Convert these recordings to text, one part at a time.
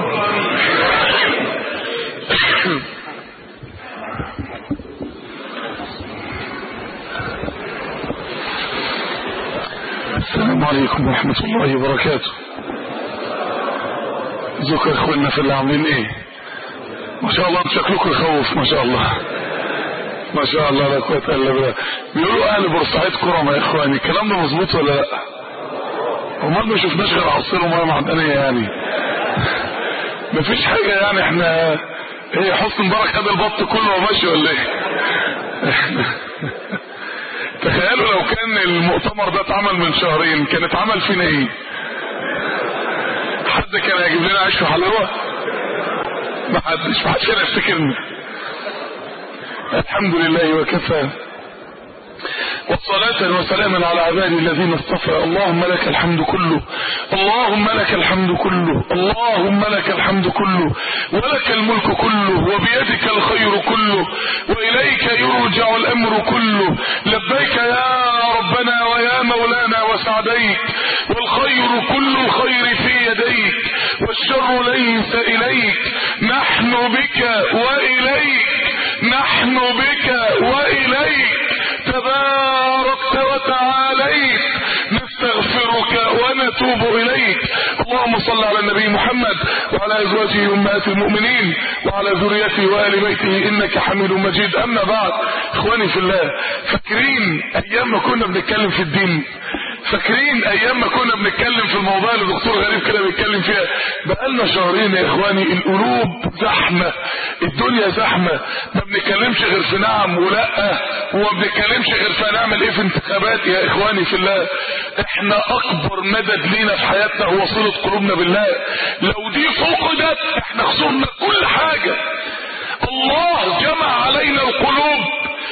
السلام عليكم ورحمة الله وبركاته ازيكم يا اخواننا في اللي عاملين ايه ما شاء الله شكلكم يخوف ما شاء الله ما شاء الله لا قوة الا بالله بيقولوا اهل بورسعيد كرم يا اخواني الكلام ده مظبوط ولا لا امال ما شفناش غير عصير وميه معدنيه يعني مفيش حاجه يعني احنا هي حسن مبارك خد البط كله وماشي ولا ايه تخيلوا لو كان المؤتمر ده اتعمل من شهرين كان اتعمل فينا ايه حد كان هيجيب لنا عيش وحلاوه ما حدش ما حدش كان يفتكرنا الحمد لله وكفى وصلاة وسلاما على عبادي الذين اصطفى اللهم لك الحمد كله اللهم لك الحمد كله اللهم لك الحمد كله ولك الملك كله وبيدك الخير كله وإليك يرجع الأمر كله لبيك يا ربنا ويا مولانا وسعديك والخير كل الخير في يديك والشر ليس إليك نحن بك وإليك نحن بك وإليك تباركت وتعاليت نستغفرك ونتوب إليك اللهم صل على النبي محمد وعلى أزواجه أمهات المؤمنين وعلى ذريته وآل بيته إنك حميد مجيد أما بعد إخواني في الله فاكرين أيام ما كنا بنتكلم في الدين فاكرين ايام ما كنا بنتكلم في الموضوع اللي الدكتور غريب كده بيتكلم فيها بقالنا شهرين يا اخواني القلوب زحمه الدنيا زحمه ما بنتكلمش غير في نعم ولا وما بنتكلمش غير في هنعمل ايه في انتخابات يا اخواني في الله احنا اكبر مدد لينا في حياتنا هو صله قلوبنا بالله لو دي فقدت احنا خسرنا كل حاجه الله جمع علينا القلوب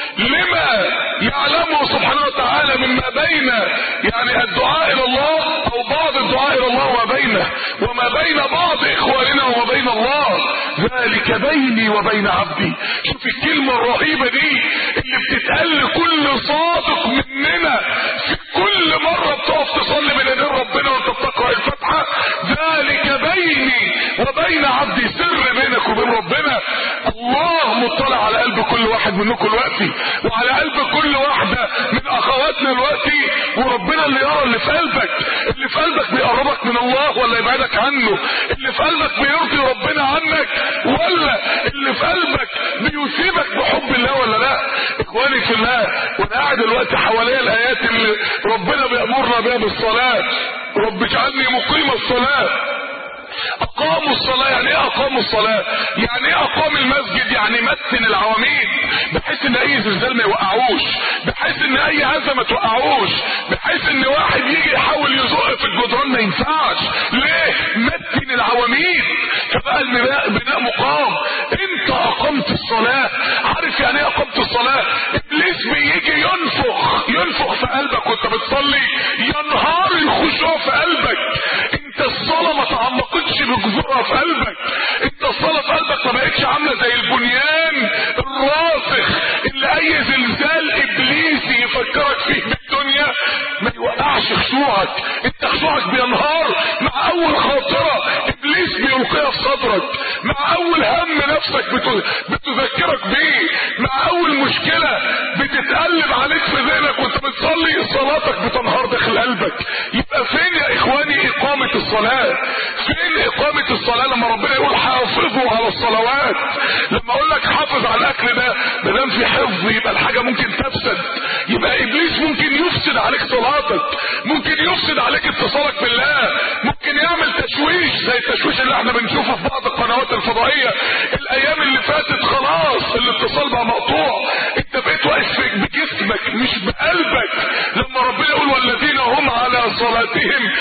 لما يعلمه سبحانه وتعالى مما بين يعني الدعاء الى الله او بعض الدعاء الى الله وما بينه وما بين بعض اخواننا وما بين الله ذلك بيني وبين عبدي شوف الكلمة الرهيبة دي اللي بتتقال لكل صادق مننا في كل مرة بتقف تصلي من ايدين ربنا وانت بتقرأ الفاتحة ذلك بيني وبين عبدي سر بينك وبين ربنا الله مطلع على قلب كل واحد منكم دلوقتي وعلى قلب كل واحدة من اخواتنا دلوقتي وربنا اللي يرى اللي في قلبك اللي في قلبك بيقربك من الله ولا يبعدك عنه اللي في قلبك بيرضي ربنا عنك ولا اللي في قلبك بيثيبك بحب الله ولا لا اخواني في الله وانا قاعد دلوقتي حواليا الايات اللي ربنا بيامرنا بيها بالصلاه رب اجعلني مقيم الصلاه اقاموا الصلاة يعني ايه اقاموا الصلاة يعني ايه اقام المسجد يعني متن العواميد بحيث ان اي زلزال ما يوقعوش بحيث ان اي هزة ما توقعوش بحيث ان واحد يجي يحاول يزق في الجدران ما ينفعش ليه متن العواميد فبقى البناء بناء مقام انت اقمت الصلاة عارف يعني ايه اقمت الصلاة ابليس بيجي ينفخ ينفخ في قلبك وانت بتصلي ينهار الخشوع في قلبك انت الصلاة ما تعمقتش بجذورها في قلبك انت الصلاة في قلبك ما بقتش عاملة زي البنيان الراسخ اللي اي زلزال ابليسي يفكرك فيه بالدنيا ما يوقعش خشوعك انت خشوعك بينهار مع اول خاطرة ابليس بيلقيها في صدرك مع اول هم نفسك بتذكرك بيه مع اول مشكلة بتتقلب عليك في ذهنك وانت بتصلي صلاتك بتنهار داخل قلبك يبقى فين يا اخواني اقامة الصلاة فين اقامة الصلاة لما ربنا يقول حافظوا على الصلوات لما اقول لك حافظ على الاكل ده ما دام في حفظ يبقى الحاجة ممكن تفسد يبقى ابليس ممكن يفسد عليك صلاتك ممكن يفسد عليك اتصالك بالله ممكن يعمل تشويش زي التشويش اللي احنا بنشوفه في بعض القنوات الفضائية الايام اللي فاتت خلاص الاتصال بقى مقطوع انت بقيت واقف بجسمك مش بقلبك لما ربنا يقول والذين هم على صلاتهم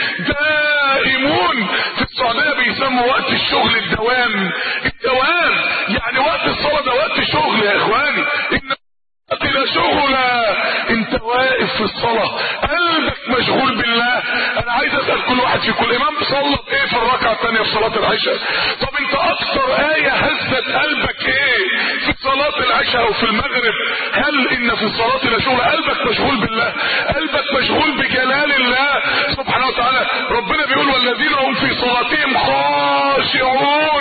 دائمون في السعودية بيسموا وقت الشغل الدوام الدوام يعني وقت الصلاة ده وقت شغل يا اخواني ان لا شغل انت واقف في الصلاة قلبك مشغول بالله انا عايز اسأل كل واحد في كل امام صلى ايه في الركعة الثانية في صلاة العشاء طب انت اكتر اية هزت قلبك ايه في صلاة العشاء او في المغرب هل ان في الصلاة لا شغل قلبك مشغول بالله قلبك مشغول بجلال الله سبحانه وتعالى ربنا بيقول والذين هم في صلاتهم خاشعون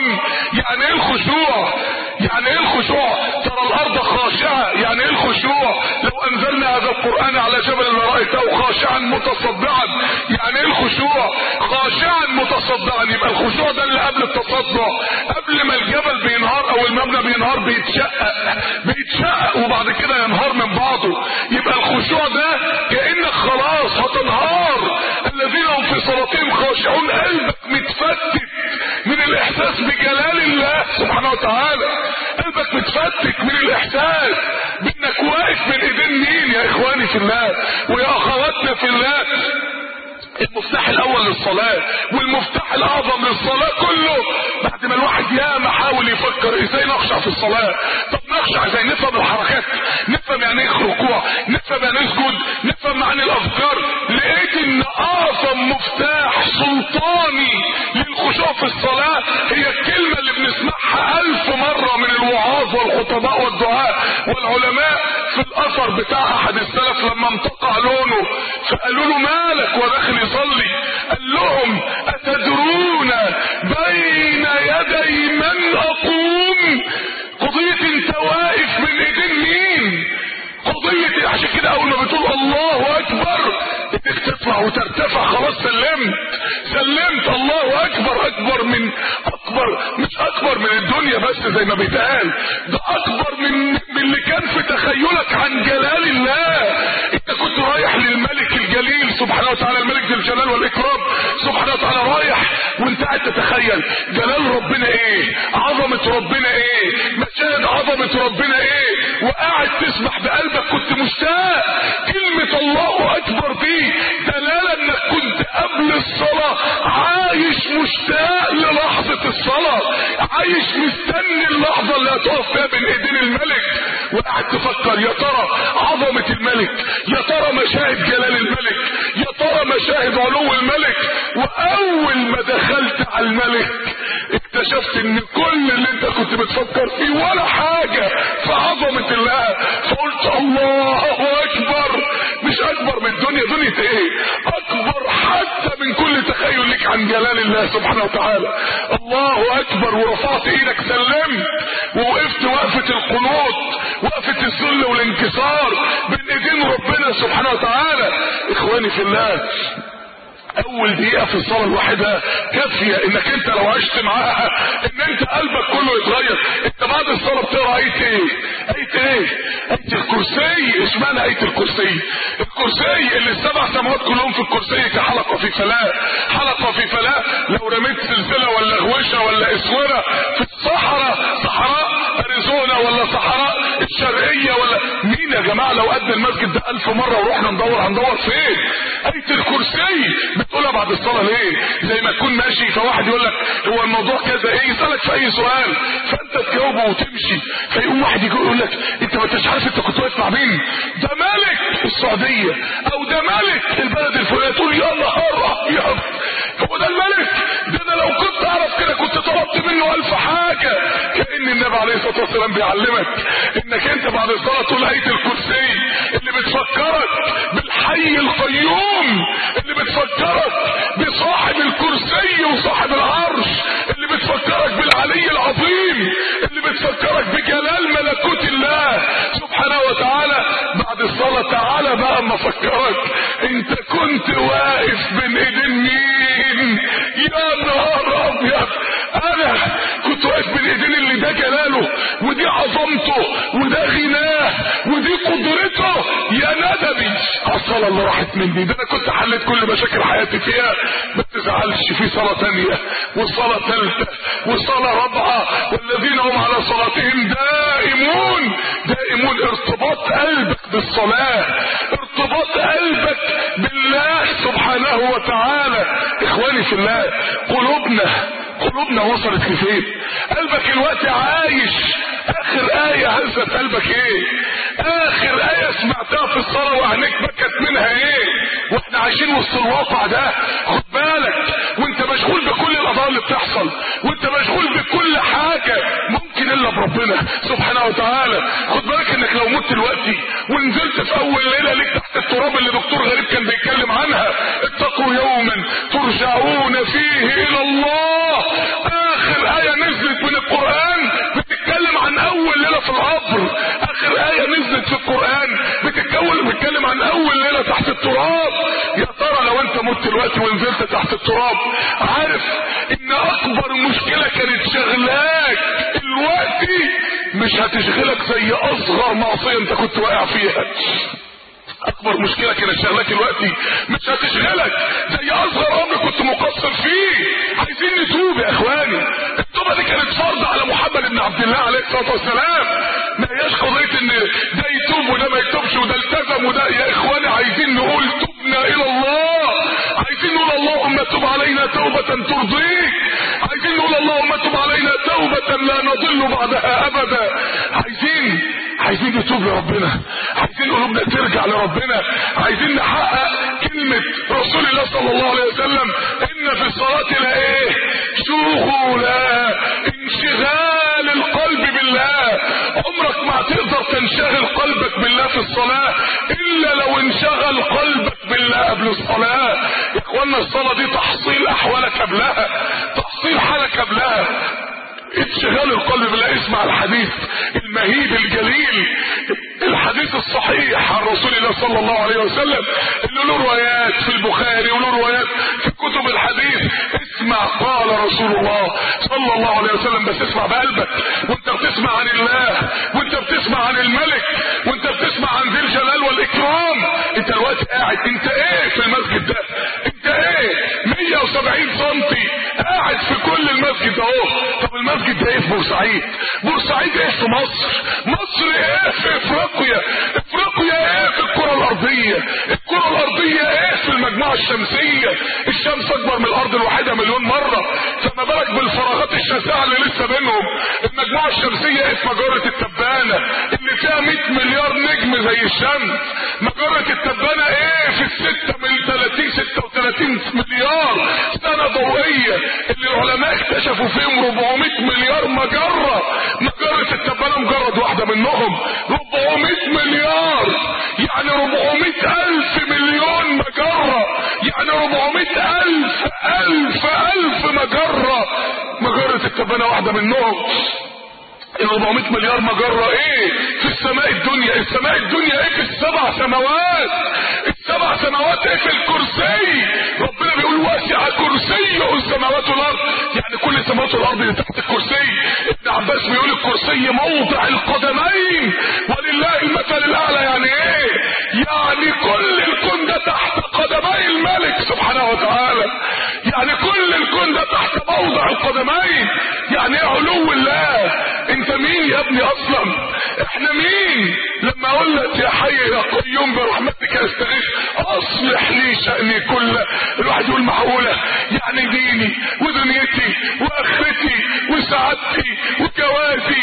يعني ايه الخشوع يعني ايه الخشوع ترى الارض خاشعة يعني ايه الخشوع لو انزلنا هذا القرآن على جبل لرأيته خاشعا متصدعا يعني ايه الخشوع خاشعا متصدعا يبقى الخشوع ده اللي قبل التصدع قبل ما الجبل بينهار او المبنى بينهار بيتشقق بيتشقق وبعد كده ينهار من بعضه يبقى الخشوع ده كأنك خلاص هتنهار الذين هم في صلاتهم خاشعون قلبك متفتت من الاحساس بجلال الله سبحانه وتعالى قلبك متفتت من الاحساس بانك واقف من ايدين مين يا اخواني في الله ويا اخواتنا في الله المفتاح الاول للصلاة والمفتاح الاعظم للصلاة كله بعد ما الواحد ياما حاول يفكر ازاي نخشع في الصلاة طب نخشع ازاي نفهم الحركات نفهم يعني ايه ركوع نفهم يعني اسجد نفهم معاني الافكار لقيت ان اعظم مفتاح سلطاني للخشوع في الصلاة هي الكلمة اللي بنسمعها الف مرة من الوعاظ والخطباء والدعاء والعلماء في الاثر بتاع احد السلف لما انتقع لونه فقالوا له مالك وداخل يصلي قال لهم اتدرون بين يدي من اقوم قضية انت واقف من ايدين مين قضية عشان كده اول ما بتقول الله اكبر ايديك تطلع وترتفع خلاص سلمت سلمت الله اكبر اكبر من اكبر مش اكبر من الدنيا بس زي ما بيتقال ده اكبر من من اللي كان في تخيلك عن جلال الله انت كنت رايح للملك الجليل سبحانه وتعالى الملك ذي الجلال والاكرام سبحانه وتعالى رايح وانت قاعد تتخيل جلال ربنا ايه عظمة ربنا ايه مشاهد عظمة ربنا ايه وقاعد تسبح بقلبك كنت مشتاق كلمة الله اكبر دي دلالة انك كنت قبل الصلاة عايش مشتاق للحظة الصلاة عايش مستني اللحظة اللي هتقف فيها بين ايدين الملك وقاعد تفكر يا ترى عظمة الملك يا ترى مشاهد جلال الملك يا ترى مشاهد علو الملك واول ما دخلت على الملك اكتشفت ان كل اللي انت كنت بتفكر فيه ولا حاجة في عظمة الله فقلت الله اكبر مش اكبر من الدنيا دنيا ايه اكبر حتى من كل تخيل لك عن جلال الله سبحانه وتعالى الله اكبر ورفعت ايدك سلمت ووقفت وقفة القنوط وقفة الذل والانكسار بين ايدين ربنا سبحانه وتعالى اخواني في الله اول دقيقة في الصلاة الواحدة كافية انك انت لو عشت معاها ان انت قلبك كله يتغير انت بعد الصلاة بتقرا ايه ايه ايه ايه ايه الكرسي اشمعنى ايه الكرسي الكرسي اللي السبع سماوات كلهم في الكرسي كحلقة في فلاة حلقة في فلاة لو رميت سلسلة ولا غوشة ولا اسورة في الصحراء صحراء اريزونا ولا صحراء الشرقية ولا مين يا جماعة لو قد المسجد ده الف مرة ورحنا ندور هندور فين ايه الكرسي بتقولها بعد الصلاة ليه زي ما تكون ماشي فواحد يقول لك هو الموضوع كذا ايه يسألك في اي سؤال فانت تجاوبه وتمشي فيقوم واحد يجي يقول لك انت ما انتش عارف انت كنت واقف مع مين ده ملك السعودية او ده ملك البلد الفلانية تقول يا نهار ابيض هو ده الملك ده انا لو كنت اعرف كده كنت طلبت منه الف حاجة كأن النبي عليه الصلاة والسلام بيعلمك انك انت بعد الصلاة تقول آية الكرسي اللي بتفكرك بالحي القيوم اللي بتفكرك بصاحب الكرسي وصاحب العرش اللي بتفكرك بالعلي العظيم اللي بتفكرك بجلال ملكوت الله سبحانه وتعالى بعد الصلاة تعالى بقى اما افكرك انت كنت واقف بين ايدين مين يا نهار ابيض انا كنت واقف بين ايدين اللي ده جلاله ودي عظمته وده غناه ودي قدرته يا ندبي الصلاة اللي راحت مني ده انا كنت حليت كل مشاكل حياتي فيها ما تزعلش في صلاة تانية وصلاة ثالثة وصلاة رابعة والذين هم على صلاتهم دائمون دائمون ارتباط قلبك بالصلاة ارتباط قلبك بالله سبحانه وتعالى اخواني في الله قلوبنا قلوبنا وصلت لفين قلبك الوقت عايش اخر آية هزت قلبك ايه اخر آية سمعتها في الصلاة وعينيك بكت منها ايه واحنا عايشين وسط الواقع ده خد بالك وانت مشغول بكل القضايا اللي بتحصل وانت مشغول بكل حاجة ممكن الا بربنا سبحانه وتعالى خد بالك انك لو مت دلوقتي ونزلت في اول ليلة ليك تحت التراب اللي دكتور غريب كان بيتكلم عنها اتقوا يوما ترجعون فيه الى الله اخر آية نزلت من القرآن في القبر اخر ايه نزلت في القران بتتكون بتتكلم عن اول ليله تحت التراب يا ترى لو انت مت دلوقتي ونزلت تحت التراب عارف ان اكبر مشكله كانت شغلاك دلوقتي مش هتشغلك زي اصغر معصيه انت كنت واقع فيها اكبر مشكله كانت شغلاك دلوقتي مش هتشغلك زي اصغر امر كنت مقصر فيه عايزين نتوب يا اخواني التوبه دي كانت فرض على محمد بن عبد الله عليه الصلاه والسلام ما هياش قضيه ان ده يتوب وده ما يتوبش وده التزم وده يا اخواني عايزين نقول تبنا الى الله عايزين نقول اللهم تب علينا توبه ترضيك عايزين نقول اللهم تب علينا توبه لا نضل بعدها ابدا عايزين عايزين نتوب لربنا عايزين قلوبنا ترجع لربنا عايزين نحقق كلمة رسول الله صلى الله عليه وسلم ان في الصلاة لا ايه شغلا انشغال القلب بالله عمرك ما هتقدر تنشغل قلبك بالله في الصلاة الا لو انشغل قلبك بالله قبل الصلاة يا اخوانا الصلاة دي تحصيل احوالك قبلها تحصيل حالك قبلها انشغال القلب بالله اسمع الحديث المهيب الجليل الحديث الصحيح عن رسول الله صلى الله عليه وسلم اللي له روايات في البخاري وله روايات في كتب الحديث اسمع قال رسول الله صلى الله عليه وسلم بس اسمع بقلبك وانت بتسمع عن الله وانت بتسمع عن الملك وانت بتسمع عن ذي الجلال والاكرام انت دلوقتي قاعد انت ايه في المسجد ده انت ايه 170 سنتي قاعد في كل المسجد اهو طب المسجد ده ايه في بورسعيد بورسعيد ايه في مصر مصر ايه في افريقيا افريقيا ايه في الكره الارضيه الكره الارضيه ايه في المجموعه الشمسيه الشمس اكبر من الارض الواحده مليون مره فما بالك بالفراغات الشاسعه اللي لسه بينهم المجموعه الشمسيه ايه في مجره التبانه اللي فيها 100 مليار نجم زي الشمس مجره التبانه ايه في الستة من 30 36 مليار سنه ضوئيه اللي العلماء اكتشفوا فيهم 400 مليار مجره مجره التبانه مجرد واحده منهم 400 مليار يعني 400 الف مليون مجره يعني 400 الف الف الف مجره مجره التبانه واحده منهم ال 400 مليار مجرة ايه في السماء الدنيا السماء الدنيا ايه في السبع سماوات السبع سماوات ايه في الكرسي ربنا بيقول واسع كرسيه السماوات والارض يعني كل السماوات والارض اللي تحت الكرسي ابن عباس بيقول الكرسي موضع القدمين ولله المثل الاعلى يعني ايه يعني كل الكون ده تحت قدمي الملك سبحانه وتعالى يعني كل الكون ده تحت موضع القدمين يعني ايه علو الله انت مين يا ابني اصلا احنا مين لما اقول لك يا حي يا قيوم برحمتك استغيث اصلح لي شأني كله الواحد يقول معقولة يعني ديني ودنيتي واخرتي وسعادتي وجوازي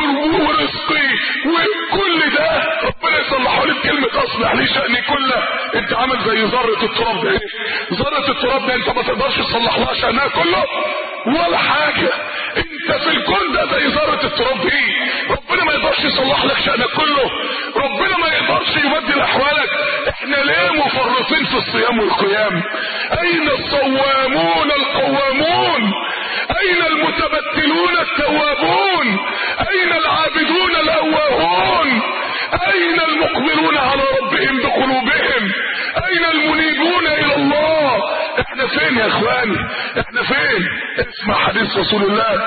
ورزقي وكل ده ربنا يصلحه لي بكلمة اصلح لي شأني كله انت عامل زي ذرة التراب ده ايه ذرة التراب ده انت ما تقدرش تصلح لها شأنها كله ولا حاجة انت في الكون ده زي ذرة التراب دي ربنا ما يقدرش يصلح لك شأنك كله ربنا ما يقدرش يبدل احوالك احنا ليه مفرطين في الصيام والقيام اين الصوامون القوامون اين المتبتلون التوابون اين العابدون الاواهون اين المقبلون على ربهم بقلوبهم اين المنيبون الى الله احنا فين يا اخواني احنا فين اسمع حديث رسول الله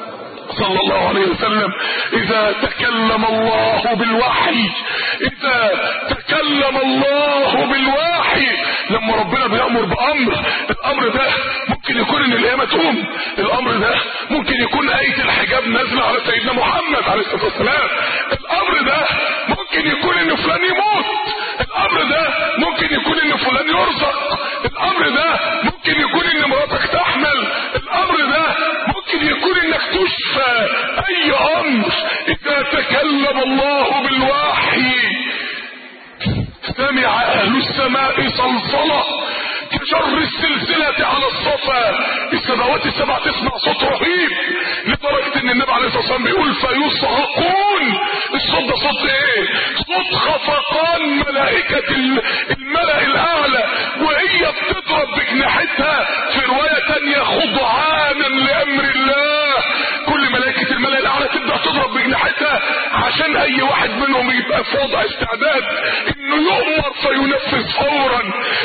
صلى الله عليه وسلم اذا تكلم الله بالوحي اذا تكلم الله بالوحي لما ربنا بيأمر بأمر الأمر ده ممكن يكون ان القيامة تقوم الأمر ده ممكن يكون آية الحجاب نازلة على سيدنا محمد عليه الصلاة والسلام الأمر ده ممكن يكون ان فلان يموت الأمر ده ممكن يكون ان فلان يرزق الأمر ده ممكن يكون ان مراتك تحمل الأمر ده ممكن يكون انك تشفى اي امر اذا تكلم الله بالوحي سمع اهل السماء صلصلة كجر السلسلة على الصفا السماوات السبع تسمع صوت رهيب لدرجة ان النبي عليه الصلاة والسلام بيقول فيصعقون الصوت ده صوت ايه صوت خفقان ملائكة الملأ الاعلى وهي بتضرب بجناحتها في رواية تانية خضعانا لامر الله كل ملائكة الملأ الاعلى تبدأ تضرب بجناحتها عشان اي واحد منهم يبقى في وضع استعداد انه يؤمر فينفذ فورا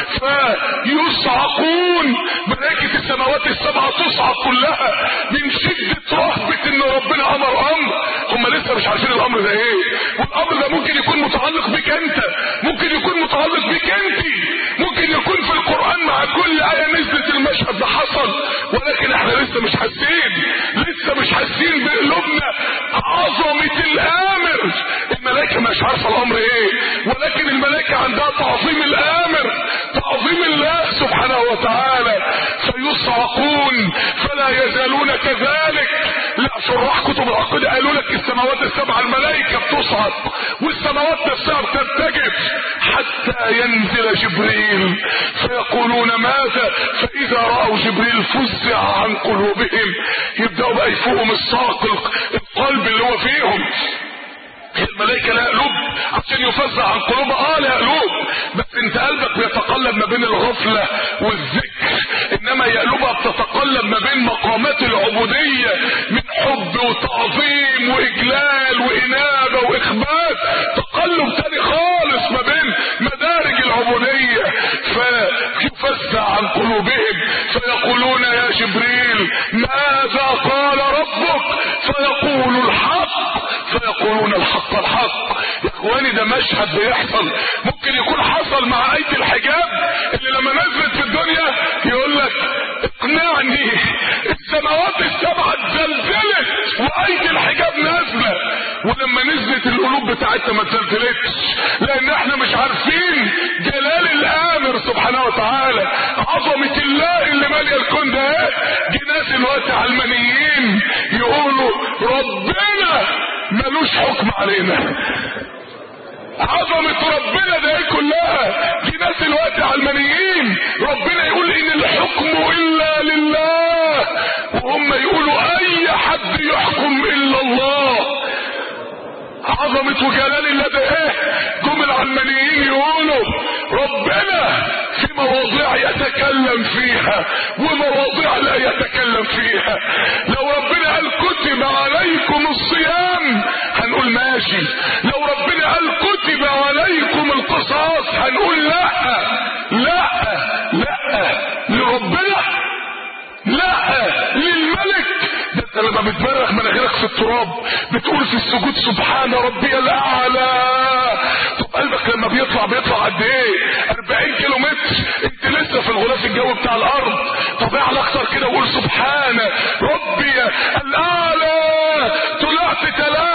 فيصعقون ملائكة السماوات السبعة تصعق كلها من شدة رهبة ان ربنا امر امر هم لسه مش عارفين الامر ده ايه والامر ده ممكن يكون متعلق بك انت ممكن يكون متعلق بك انت ممكن يكون في القرآن مع كل آية نزلت المشهد ده حصل ولكن احنا لسه مش حاسين لسه مش حاسين بقلوبنا عظمة الامر الملائكة مش عارفة الامر ايه ولكن الملائكة عندها تعظيم الامر تعظيم الله سبحانه وتعالى فيصعقون فلا يزالون كذلك لا شراح كتب العقيدة قالوا لك السماوات السبع الملائكة بتصعق والسماوات نفسها بترتجف حتى ينزل جبريل فيقولون ماذا فإذا رأوا جبريل فزع عن قلوبهم يبدأوا بقى يفوقهم الصاق القلب اللي هو فيهم الملائكة لها قلوب عشان يفزع عن قلوبها اه لها قلوب بس انت قلبك بيتقلب ما بين الغفلة والذكر انما هي قلوبها بتتقلب ما بين مقامات العبودية من حب وتعظيم واجلال وانابة واخبات تقلب تاني خالص ما بين مدارج العبودية فيفزع عن قلوبهم فيقولون يا جبريل ماذا قال ربك فيقول الحق فيقولون الحق الحق يا اخواني ده مشهد بيحصل ممكن يكون حصل مع ايدي الحجاب اللي لما نزلت في الدنيا يقول لك اقنعني السماوات السبعة اتزلزلت وايدي الحجاب نازلة ولما نزلت القلوب بتاعتنا ما اتزلزلتش لان احنا مش عارفين جلال الامر سبحانه وتعالى عظمة الله اللي مالية الكون ده ايه جه ناس دلوقتي علمانيين يقولوا ربنا ملوش حكم علينا عظمة ربنا ده ايه كلها دي ناس الوقت علمانيين ربنا يقول ان الحكم الا لله وهم يقولوا اي حد يحكم الا الله عظمة وجلال الله ده ايه جم العلمانيين يقولوا ربنا في مواضيع يتكلم فيها ومواضيع لا يتكلم فيها لو ربنا قال كتب عليكم الصيام هنقول ماشي لو ربنا قال كتب عليكم القصاص هنقول لا لا لا لربنا لا للملك ده انت لما بتبرخ مناخيرك في التراب بتقول في السجود سبحان ربي الاعلى طب قلبك لما بيطلع بيطلع قد ايه 40 كيلو متر انت لسه في الغلاف الجوي بتاع الارض طب اعلى اكتر كده وقول سبحان ربي الاعلى طلعت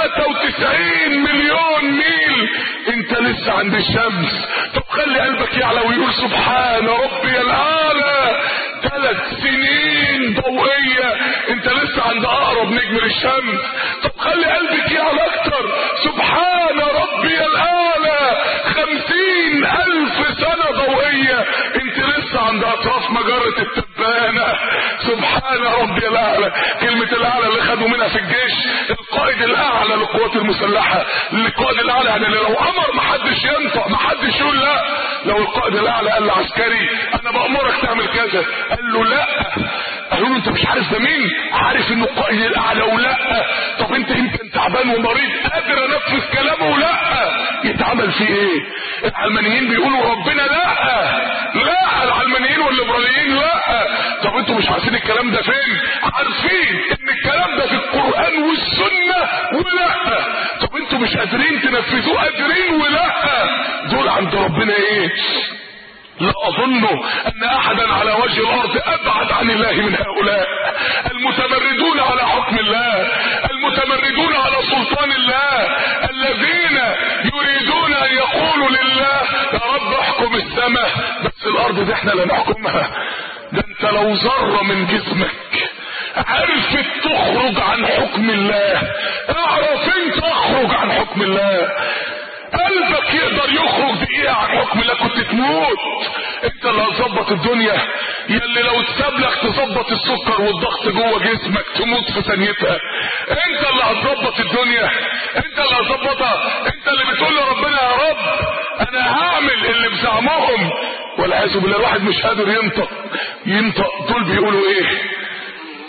93 مليون ميل انت لسه عند الشمس طب خلي قلبك يعلى ويقول سبحان ربي الاعلى ثلاث سنين ضوئية انت لسه عند اقرب نجم للشمس طب خلي قلبك يعلى اكتر سبحان ربي الاعلى خمسين الف سنة ضوئية انت لسه عند اطراف مجرة التبانة سبحان ربي الاعلى كلمة الاعلى اللي خدوا منها في الجيش القائد الاعلى للقوات المسلحة القائد الاعلى يعني لو امر محدش ينطق محدش يقول لا لو القائد الاعلى قال لعسكري انا بامرك تعمل كذا قال له لا قالوا له انت مش عارف ده مين عارف انه القائد الاعلى ولا طب انت يمكن تعبان ومريض قادر انفذ كلامه ولا يتعمل فيه ايه العلمانيين بيقولوا ربنا لا لا العلمانيين والليبراليين لا طب انتوا مش عارفين الكلام ده فين عارفين ان الكلام ده في القران والسنه ولا طب انتوا مش قادرين تنفذوه قادرين ولا دول عند ربنا ايه لا اظن ان احدا على وجه الارض ابعد عن الله من هؤلاء المتمردون على حكم الله المتمردون على سلطان الله الذين يريدون ان يقولوا لله يا رب احكم السماء بس الارض دي احنا لا نحكمها ده انت لو ذره من جسمك عرفت تخرج عن حكم الله اعرف انت اخرج عن حكم الله قلبك يقدر يخرج دقيقة عن حكم الله كنت تموت انت اللي هتظبط الدنيا يلي لو اتساب لك تظبط السكر والضغط جوه جسمك تموت في ثانيتها انت اللي هتظبط الدنيا انت اللي هتظبطها انت اللي بتقول لربنا يا رب انا هعمل اللي بزعمهم والعياذ بالله الواحد مش قادر ينطق ينطق دول بيقولوا ايه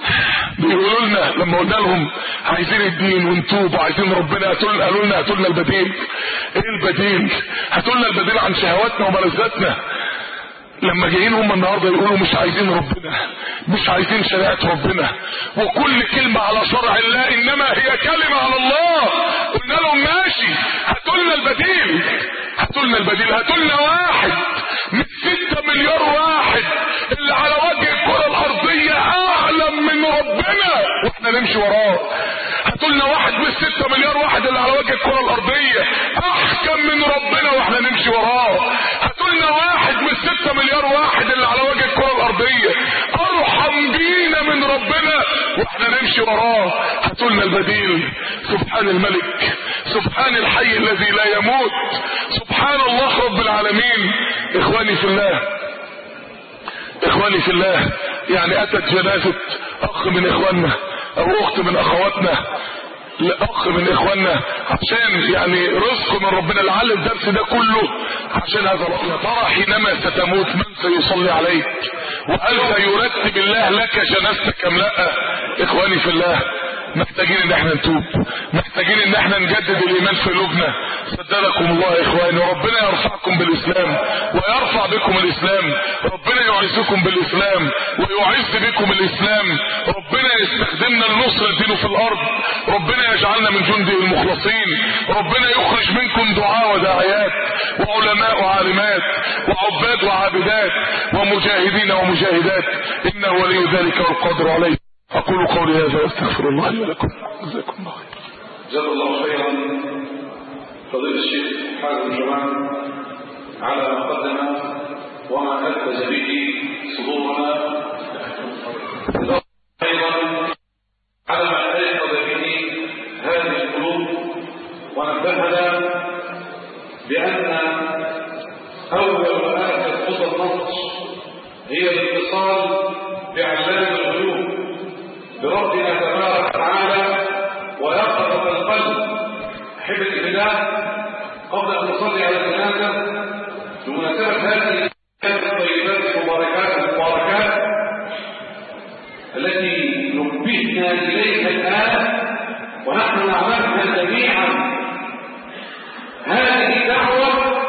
بيقولوا لنا لما قلنا لهم عايزين الدين ونتوب وعايزين ربنا هاتوا لنا قالوا لنا هاتوا لنا البديل ايه البديل هاتوا لنا البديل عن شهواتنا وملذاتنا لما جايين هم النهارده يقولوا مش عايزين ربنا مش عايزين شريعه ربنا وكل كلمه على شرع الله انما هي كلمه على الله قلنا لهم ماشي هاتوا لنا البديل هاتوا لنا البديل هاتوا لنا واحد من 6 مليار واحد اللي على وجه الكره الارضيه اعلم من ربنا واحنا نمشي وراه هاتوا لنا واحد من 6 مليار واحد اللي على وجه الكره الارضيه احكم من ربنا واحنا نمشي وراه هاتوا لنا واحد من 6 مليار واحد اللي على وجه الكره الارضيه ارحم بينا من ربنا واحنا نمشي وراه هاتوا لنا البديل سبحان الملك سبحان الحي الذي لا يموت سبحان الله رب العالمين اخواني في الله اخواني في الله يعني اتت جنازة اخ من اخواننا او اخت من اخواتنا لاخ من اخواننا عشان يعني رزق من ربنا لعل الدرس ده كله عشان هذا يا ترى حينما ستموت من سيصلي عليك وهل سيرتب الله لك جنازتك ام لا اخواني في الله محتاجين ان احنا نتوب محتاجين ان احنا نجدد الايمان في قلوبنا صدقكم الله يا اخواني وربنا يرفعكم بالاسلام ويرفع بكم الاسلام ربنا يعزكم بالاسلام ويعز بكم الاسلام ربنا يستخدمنا لنصر دينه في الارض ربنا يجعلنا من جنده المخلصين ربنا يخرج منكم دعاء وداعيات وعلماء وعالمات وعباد وعابدات ومجاهدين ومجاهدات انه ولي ذلك والقادر عليه أقول قولي هذا واستغفر الله لي ولكم جزاكم الله خيرا جزا الله خيرا فضيلة الشيخ حازم جمال على ما قدم وما ألفز به صدورنا جزا الله خيرا على ما أيقظ به هذه القلوب ونبهنا بأن أول وآخر خطى النصر هي الاتصال بعلام الغيوب بربنا تبارك وتعالى ويقظة القلب أحبتي بالله قبل أن نصلي على الجنازة بمناسبة هذه الطيبات المباركات المباركات التي نبهنا إليها الآن ونحن نعلمها جميعا هذه دعوة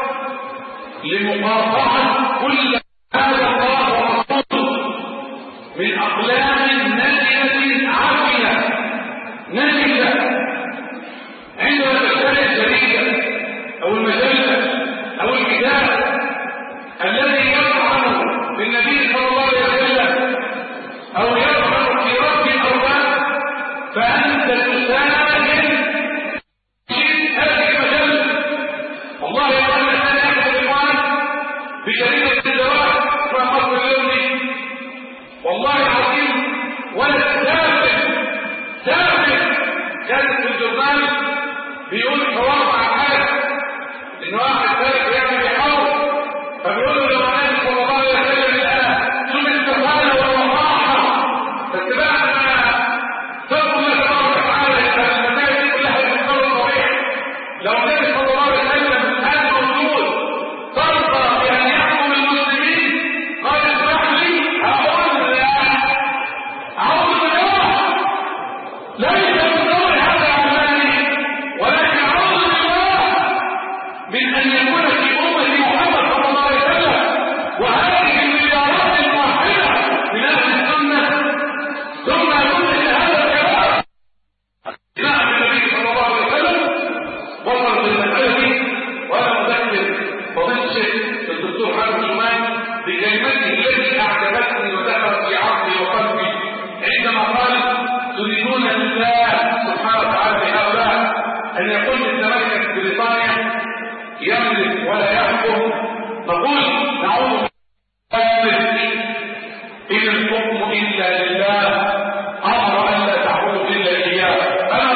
لمقاطعة كل هذا الله ورسوله من أقلام نجدة عافية نجدة عندما تشتري الجريدة أو المجلة أو الكتاب الذي يطعن بالنبي صلى الله عليه وسلم أو يطعن في رب الأرواح فأنت تساهم في هذه المجلة والله يقول الإنسان يأخذ الإخوان بجريدة الزواج فقط اليومي والله العظيم ولد تافه تافه كانت في الجرنال بيقول حوار مع حاجه ان واحد ثالث يعمل يحاول فبيقول له لو النبي صلى الله عليه وسلم الان شوف الاستقاله والراحه بس بقى انا تذكر الله تبارك وتعالى المسائل دي كلها بتتكرر طبيعي لو النبي صلى الله عليه وسلم الان موجود ترضى بان يحكم المسلمين قال اسمح لي اقول أعوذ بالله ليس من دور هذا عمالي ولكن أعوذ بالله من أن يكون في أمة محمد صلى الله عليه وسلم وهذه المليارات الواحدة من أهل السنة ثم يكون هذا الكلام نعم النبي صلى الله عليه وسلم وصل للمسألة وأنا أذكر فضيلة الشيخ الدكتور حازم شمال بكلمته التي أعجبتني ودخلت في عقلي وقلبي عندما قال تريدون لله سبحانه وتعالى بهؤلاء ان يكون متمكن بريطانيا يملك ولا يحكم نقول نعوذ بالله ان الحكم الا لله امر ان لا تعبدوا الا اياه انا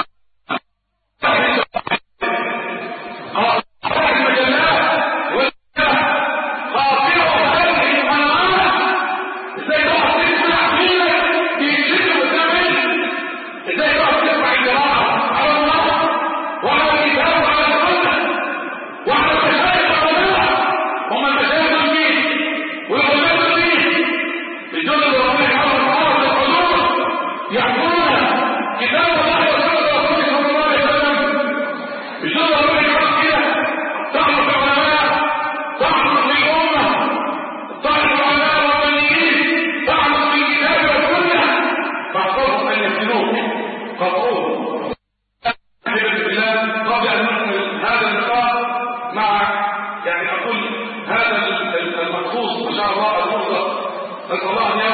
نسأل الله أن